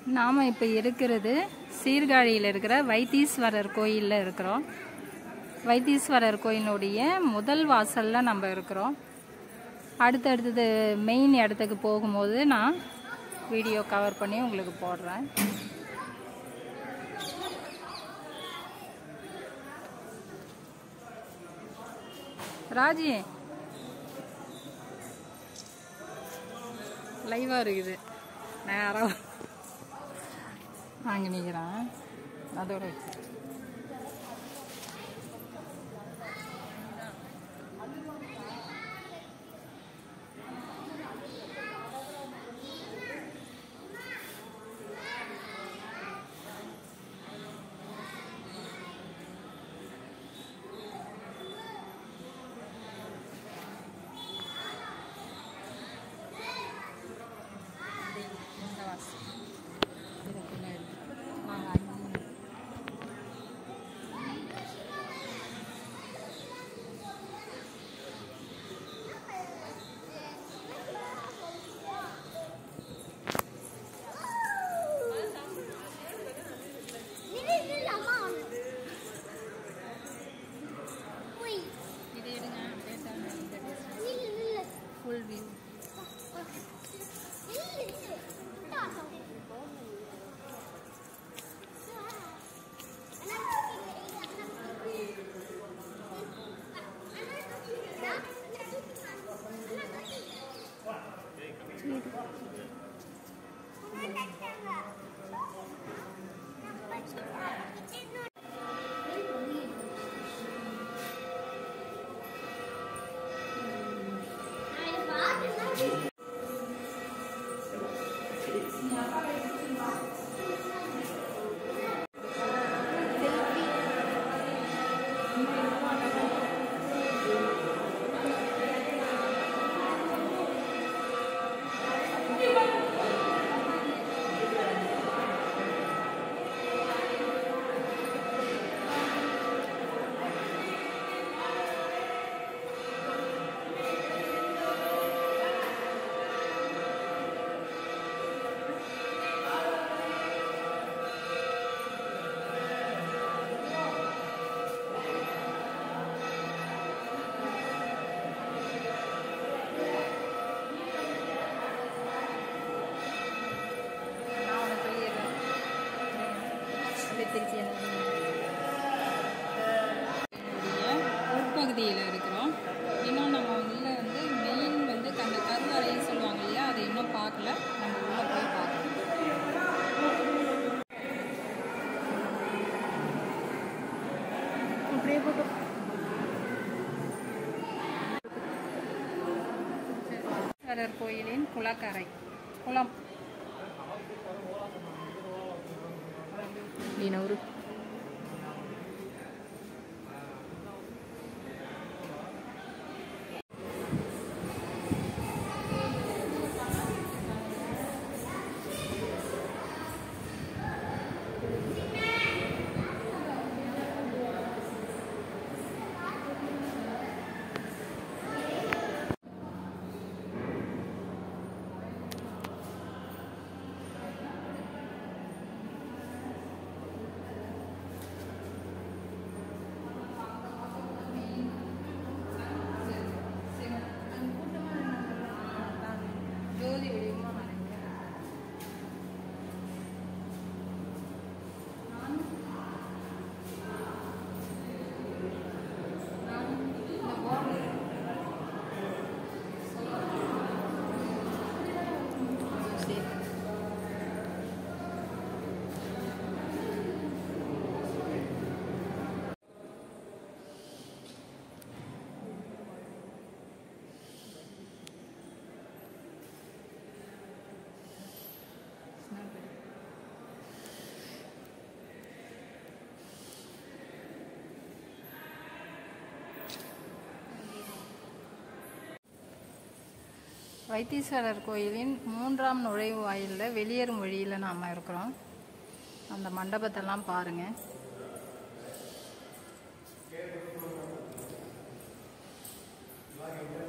நாம் இப்போ இருக்கிறது சீர்காழியில் இருக்கிற வைத்தீஸ்வரர் கோயிலில் இருக்கிறோம் வைத்தீஸ்வரர் கோயிலுடைய முதல் வாசலில் நம்ம இருக்கிறோம் அடுத்தடுத்தது மெயின் இடத்துக்கு போகும்போது நான் வீடியோ கவர் பண்ணி உங்களுக்கு போடுறேன் ராஜி லைவாக இருக்குது நேரம் வாங்கி நிற்கிறேன் அதோட வச்சு. இந்த வாசல். இதுக்குள்ள இருக்கு. வாங்க, அங்கே. இது எடுங்க பேசாம இந்த பேசுங்க ஃபுல் வியூ நான் உனக்கு சொல்லிடுறேன் அப்படியே திருச்சி உட்பகுதியில் இருக்கிறோம் இன்னும் நம்ம உள்ள வந்து மெயின் வந்து அந்த கருவறைன்னு சொல்லுவாங்க இல்லையா அதை இன்னும் பார்க்கல நம்ம உள்ள போய் பார்க்கணும் அப்படியே போட்டு ஈஸ்வரர் கோயிலின் குளக்கரை குளம் நீனூறு ஜோதி வெளியுமா நினைக்கிறேன் வைத்தீஸ்வரர் கோயிலின் மூன்றாம் நுழைவு வாயிலில் வெளியேறும் வழியில் நாம் இருக்கிறோம் அந்த மண்டபத்தெல்லாம் பாருங்கள் Thank